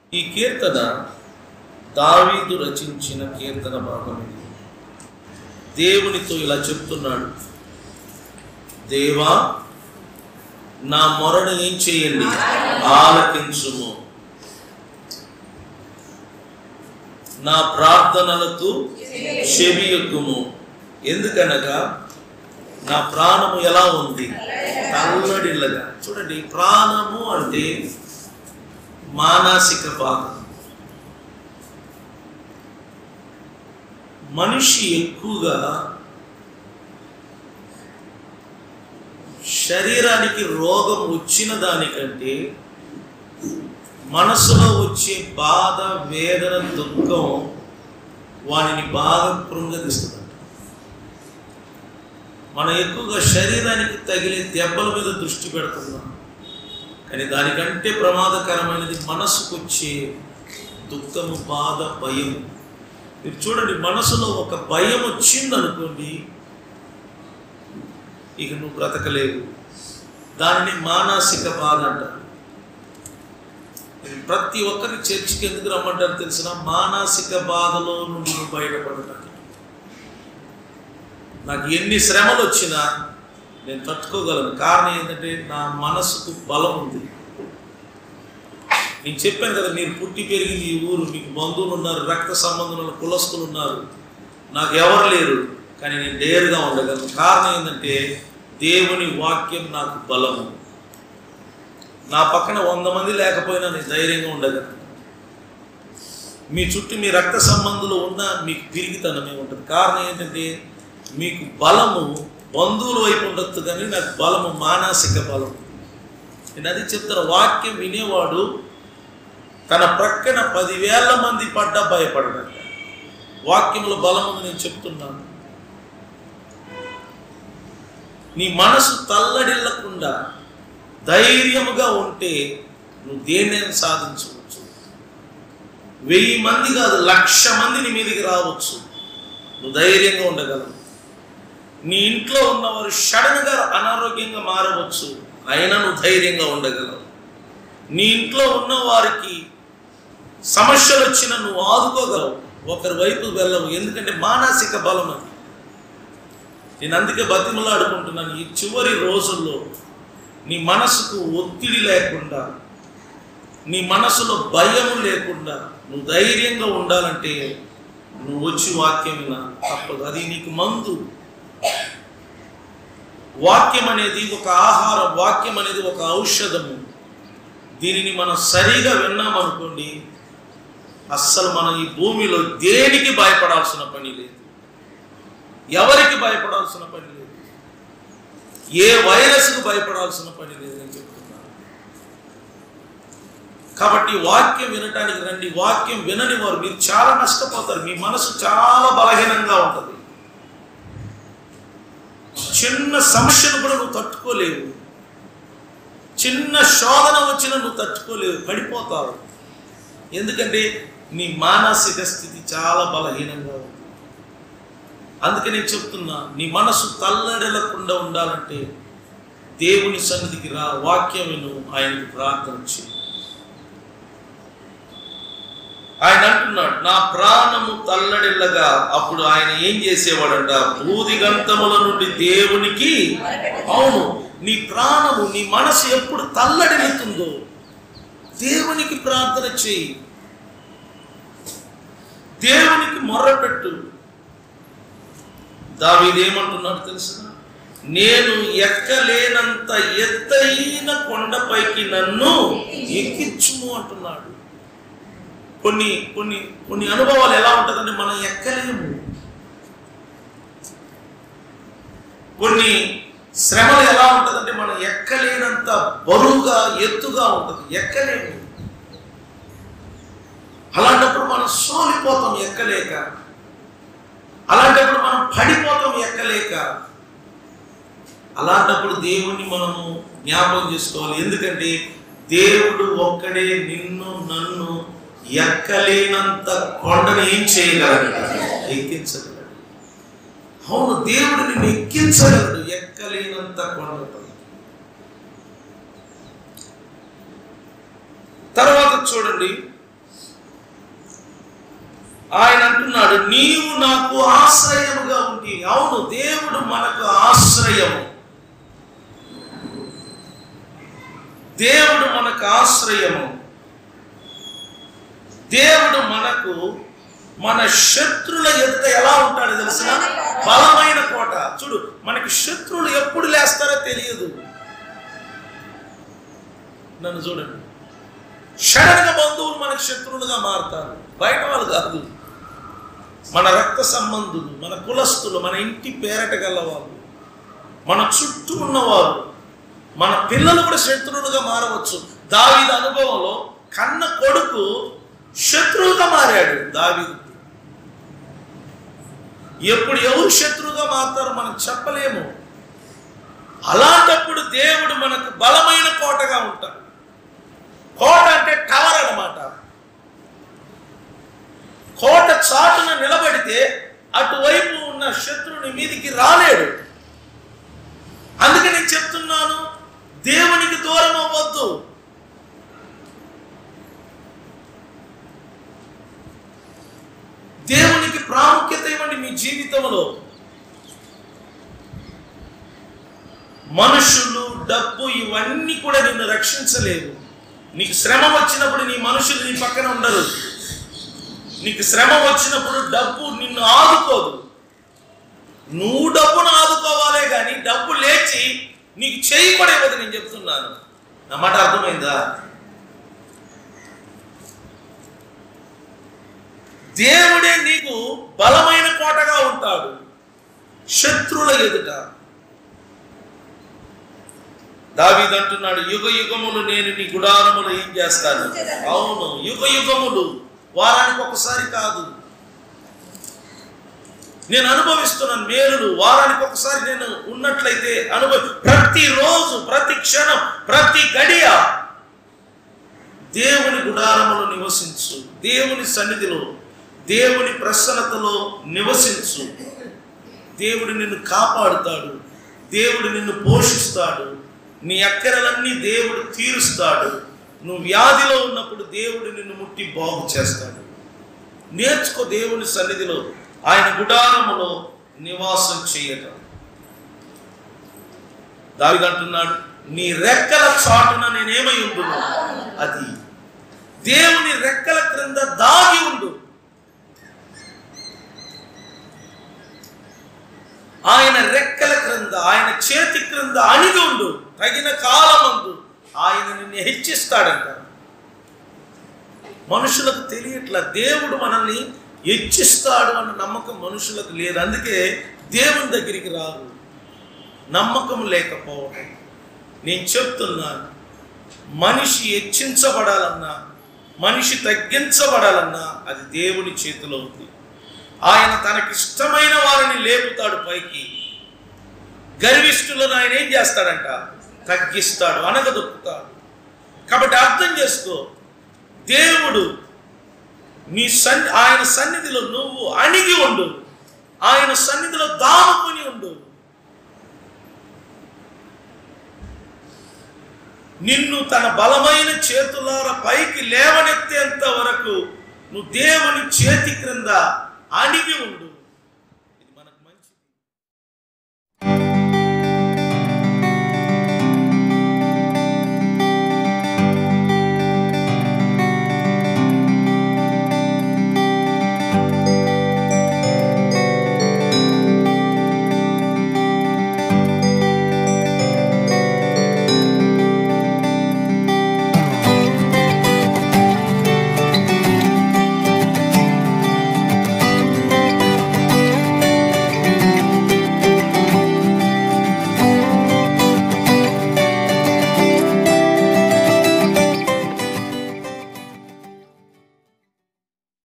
ఈ కీర్తన దావీదు రచించిన కీర్తన భాగం ఇది దేవునితో ఇలా చెప్తున్నాడు దేవా నా మొరను ఏం చేయండి ఆలకించుము నా ప్రార్థనలకు చెవియొక్కుము ఎందుకనగా నా ప్రాణము ఎలా ఉంది తల్లడిల్లగా చూడండి ప్రాణము అంటే మానసిక భాగం మనిషి ఎక్కువగా శరీరానికి రోగం వచ్చిన దానికంటే మనసులో వచ్చే బాధ వేదన దుఃఖం వానిని బాగా కృంగదీస్తుందంట మనం ఎక్కువగా శరీరానికి తగిలే దెబ్బల మీద దృష్టి పెడుతున్నాం కానీ దానికంటే ప్రమాదకరమైనది మనసుకు వచ్చే దుఃఖము బాధ భయం మీరు చూడండి మనసులో ఒక భయం వచ్చిందనుకోండి ఇక నువ్వు బ్రతకలేవు దానిని మానసిక బాధ అంటారు నేను ప్రతి ఒక్కరిని చర్చికి ఎందుకు రమ్మంటారు తెలిసిన మానసిక బాధలో నుండి నువ్వు బయటపడటానికి నాకు ఎన్ని శ్రమలు వచ్చినా నేను తట్టుకోగలను కారణం ఏంటంటే నా మనసుకు బలం ఉంది నేను చెప్పాను కదా మీరు పుట్టి పెరిగింది ఈ ఊరు మీకు బంధువులు ఉన్నారు రక్త సంబంధులు కులస్తులు ఉన్నారు నాకు ఎవరు లేరు కానీ నేను డేరుగా ఉండగలను కారణం ఏంటంటే దేవుని వాక్యం నాకు బలము నా పక్కన వంద మంది లేకపోయినా నేను ధైర్యంగా ఉండగలను మీ చుట్టూ మీ రక్త సంబంధులు ఉన్నా మీకు పిరిగితనమే ఉంటుంది కారణం ఏంటంటే మీకు బలము బంధువుల వైపు ఉండొచ్చు కానీ నాకు బలము మానసిక బలం నేను అది చెప్తాను వాక్యం వినేవాడు తన ప్రక్కన పదివేల మంది పడ్డా భయపడడంట వాక్యంలో బలం ఉంది నేను చెప్తున్నాను నీ మనసు తల్లడిల్లకుండా ధైర్యముగా ఉంటే నువ్వు దేన్నైనా సాధించవచ్చు వెయ్యి మంది కాదు లక్ష మంది నీ మీదకి రావచ్చు నువ్వు ధైర్యంగా ఉండగలవు నీ ఇంట్లో ఉన్నవారు సడన్గా అనారోగ్యంగా మారవచ్చు అయినా నువ్వు ధైర్యంగా ఉండగలవు నీ ఇంట్లో ఉన్న వారికి సమస్యలు వచ్చినా నువ్వు ఆదుకోగలవు ఒకరి వైపు వెళ్ళవు ఎందుకంటే మానసిక బలం అది నేను అందుకే బతిమలాడుకుంటున్నాను ఈ చివరి రోజుల్లో నీ మనసుకు ఒత్తిడి లేకుండా నీ మనసులో భయం లేకుండా నువ్వు ధైర్యంగా ఉండాలంటే నువ్వు వచ్చి వాక్యం వినా తప్పదు అది నీకు మందు వాక్యం అనేది ఒక ఆహారం వాక్యం అనేది ఒక ఔషధము దీనిని మనం సరిగా విన్నామనుకోండి అస్సలు మనం ఈ భూమిలో దేనికి భయపడాల్సిన పని లేదు ఎవరికి భయపడాల్సిన పని లేదు ఏ వైరస్కు భయపడాల్సిన పని లేదు అని చెప్తున్నాను కాబట్టి వాక్యం వినటానికి రండి వాక్యం వినని వారు మీరు చాలా నష్టపోతారు మీ మనసు చాలా బలహీనంగా ఉంటుంది చిన్న సమస్యను కూడా నువ్వు తట్టుకోలేవు చిన్న శోధన వచ్చినా నువ్వు తట్టుకోలేవు పడిపోతావు ఎందుకంటే నీ మానసిక స్థితి చాలా బలహీనంగా ఉంది అందుకే నేను చెప్తున్నా నీ మనసు తల్లడలకుండా ఉండాలంటే దేవుని సన్నిధికి రా వాక్యం విను ఆయనకు ప్రార్థన చేయి ఆయన అంటున్నాడు నా ప్రాణము తల్లడిల్లగా అప్పుడు ఆయన ఏం చేసేవాడంట భూదిగంతముల నుండి దేవునికి అవును నీ ప్రాణము నీ మనసు ఎప్పుడు తల్లడిల్లుతుందో దేవునికి ప్రార్థన చేయి దేవునికి మొర్రపెట్టు దావీదేమంటున్నాడు తెలుసా నేను ఎక్కలేనంత ఎత్తైన కొండపైకి నన్ను ఎక్కించుము అంటున్నాడు కొన్ని కొన్ని కొన్ని అనుభవాలు ఎలా ఉంటుందంటే మనం ఎక్కలేము కొన్ని శ్రమలు ఎలా ఉంటుందంటే మనం ఎక్కలేనంత బరువుగా ఎత్తుగా ఉంటుంది ఎక్కలేము అలాంటప్పుడు మనం సోలిపోతాం ఎక్కలేక అలాంటప్పుడు మనం పడిపోతాం ఎక్కలేక అలాంటప్పుడు దేవుణ్ణి మనము జ్ఞాపకం చేసుకోవాలి ఎందుకంటే దేవుడు ఒక్కడే నిన్ను నన్ను ఎక్కలేనంత కొండను ఏం చేయగలడు ఎక్కించగలడు అవును దేవుడు నిన్ను ఎక్కించగలడు ఎక్కలేనంత కొండపై తర్వాత చూడండి ఆయన అంటున్నాడు నీవు నాకు ఆశ్రయముగా ఉంది అవును దేవుడు మనకు ఆశ్రయము దేవుడు మనకు ఆశ్రయము దేవుడు మనకు మన శత్రుల ఎదుట ఎలా ఉంటాడో తెలిసిన బలమైన కోట చూడు మనకి శత్రువులు ఎప్పుడు లేస్తారో తెలియదు నన్ను చూడండి సడన్ గా బంధువులు మనకు శత్రువులుగా మారుతారు బయట వాళ్ళు కాదు మన రక్త సంబంధులు మన కులస్తులు మన ఇంటి పేరట గలవాళ్ళు మన చుట్టూ ఉన్నవారు మన పిల్లలు కూడా శత్రువులుగా మారవచ్చు దావీదు అనుభవంలో కన్న కొడుకు శత్రువుగా మారాడు దావీదు ఎప్పుడు ఎవరు శత్రువుగా మారుతారో మనం చెప్పలేము అలాంటప్పుడు దేవుడు మనకు బలమైన కోటగా ఉంటాడు కోట అంటే టవర్ అన్నమాట కోట చాటున నిలబడితే అటువైపు ఉన్న శత్రుని మీదికి రాలేడు అందుకే నేను చెప్తున్నాను దేవునికి దూరం అవ్వద్దు దేవునికి ప్రాముఖ్యత ఇవ్వండి మీ జీవితంలో మనుషులు డబ్బు ఇవన్నీ కూడా నిన్ను రక్షించలేవు నీకు శ్రమ వచ్చినప్పుడు నీ మనుషులు నీ పక్కన ఉండరు నీకు శ్రమ వచ్చినప్పుడు డబ్బు నిన్ను ఆదుకోదు నువ్వు డబ్బును ఆదుకోవాలే కానీ డబ్బు లేచి నీకు చేయి కూడా ఇవ్వదు నేను చెప్తున్నాను నా మాట అర్థమైందా దేవుడే నీకు బలమైన కోటగా ఉంటాడు శత్రుల ఎదుట దావీదు అంటున్నాడు యుగ యుగములు నేను నీ గుడారములు ఏం చేస్తాను అవును యుగ యుగములు వారానికి ఒకసారి కాదు నేను అనుభవిస్తున్నాను మేలులు వారానికి ఒకసారి నేను ఉన్నట్లయితే అనుభవ ప్రతిరోజు ప్రతి క్షణం ప్రతి గడియ దేవుని గుడారములో నివసించు దేవుని సన్నిధిలో దేవుని ప్రసన్నతలో నివసించు దేవుడు నిన్ను కాపాడుతాడు దేవుడు నిన్ను పోషిస్తాడు నీ అక్కరలన్నీ దేవుడు తీరుస్తాడు నువ్వు వ్యాధిలో ఉన్నప్పుడు దేవుడు నిన్ను ముట్టి బాగు చేస్తాడు నేర్చుకో దేవుని సన్నిధిలో ఆయన గుడారములో నివాసం చేయటం దావిది అంటున్నాడు నీ రెక్కల చాటున నేనేమై ఉండును అది దేవుని రెక్కల క్రింద దాగి ఉండు ఆయన రెక్కల క్రింద ఆయన చేతి క్రింద అణిగి ఉండు తగిన కాలమందు ఆయన నిన్ను హెచ్చిస్తాడంట మనుషులకు తెలియట్లా దేవుడు మనల్ని హెచ్చిస్తాడు అన్న నమ్మకం మనుషులకు లేదు అందుకే దేవుని దగ్గరికి రారు నమ్మకం లేకపోవడం నేను చెప్తున్నాను మనిషి హెచ్చించబడాలన్నా మనిషి తగ్గించబడాలన్నా అది దేవుని చేతిలో ఉంది ఆయన తనకిష్టమైన వారిని లేపుతాడు పైకి గర్విష్ఠులను ఆయన ఏం చేస్తాడంట తగ్గిస్తాడు అనగదొక్కుతాడు కాబట్టి అర్థం చేసుకో దేవుడు నీ సన్ ఆయన సన్నిధిలో నువ్వు అణిగి ఉండు ఆయన సన్నిధిలో దాముకుని ఉండు నిన్ను తన బలమైన చేతులార పైకి లేవనెత్తేంత వరకు నువ్వు దేవుని చేతి క్రింద అణిగి ఉండు